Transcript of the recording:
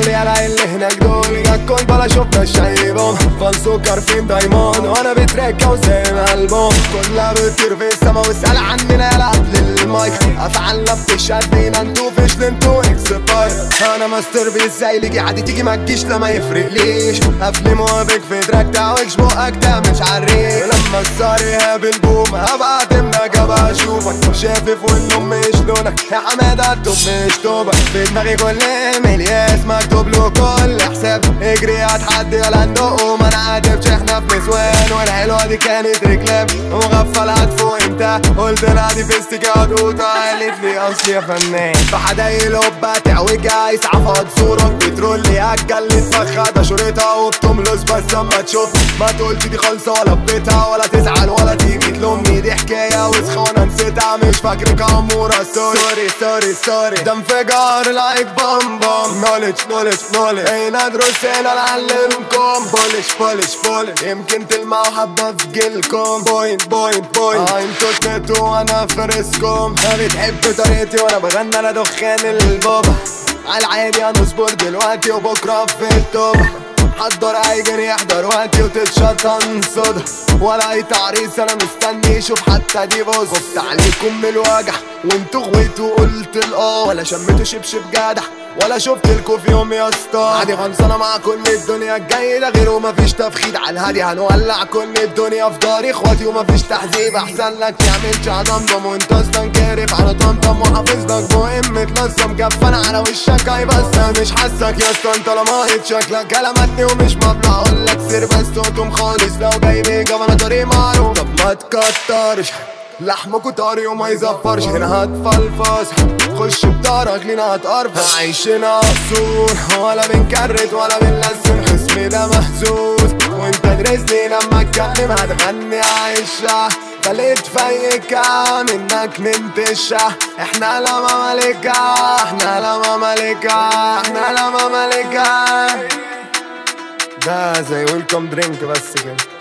لي على اللي هناك دول جاكون بلا شفنا شايبهم فالسكر فين دايمون وانا بتركة وزي ما البوم كلها بتطير في السما واسأل عننا يا قبل المايك افعالنا بتشدينا انتو فيش انتو اكسباير انا ماستر بيس زي اللي عادي تيجي ما تجيش لا ما يفرقليش افلم وابك في تراك تعوجش بقك ده مش عريق لما الصار يهاب البوم هبقى تمنك هبقى اشوفك شافف والنوم مش لونك يا حماده التوب مش توبك في دماغي كل ملياس مكتوب له كل حساب اجري هتحدي ولا ندقه ما انا عاتبش احنا في نسوان والحلوه دي كانت رجلاب ومغفل هتفوق امتى قلت لها دي في استجاب قطة قالت لي اصل يا فنان فحدايق لبة تعوجها يسعفها صورك بترول لي اجل تفخها ده شورتها وبتملص بس اما تشوف ما تقولش دي خالصة ولا في بيتها ولا تزعل ولا تيجي تلومني دي حكاية وسخونة نسيتها مش فاكرك امورة سوري سوري سوري سوري ده انفجار لايك بام بام نولج نولج نولج هنا ادرس هنا نعلمكم بولش بولش بولش يمكن تلمعوا حبة في جيلكم بوينت بوينت بوينت اه انتوا سمعتوا وانا فارسكم بتحبوا طريقتي وانا بغنى انا دخان البابا عالعادي هنصبر دلوقتي وبكره في التوبة حضر اي جري يحضر وقتي وتتشطن صدى ولا اي تعريس انا مستني اشوف حتى دي بص خفت عليكم من الوجع وانتوا غويتوا قلت الاه ولا شميتوا شبشب جدع ولا شفت لكم في يوم يا اسطى عادي خلصانه مع كل الدنيا الجاي ده غيره مفيش تفخيد على الهادي هنولع كل الدنيا في دار اخواتي ومفيش تحذيب احسن لك تعملش عضمضم وانت اصلا كارف على طمطم وحافظ لك مهم تلصم كفن على وشك هيبسم مش حاسك يا اسطى انت لمايت شكلك كلمتني ومش مبلغ اقول لك سير بس تقوم خالص لو جاي بيجا انا طريق معروف طب ما تكترش لحمك وطري وما يزفرش هنا هتفلفص خش بدارك لينا هتقرفص عايشنا قصور ولا بنكرت ولا بنلسن خصمي ده مهزوز وانت درسني لما اتكلم هتغني عايشة خليت فيكة منك منتشة احنا لما ملكة احنا لما ملكة احنا لما ملكة ده زي ويلكم درينك بس كده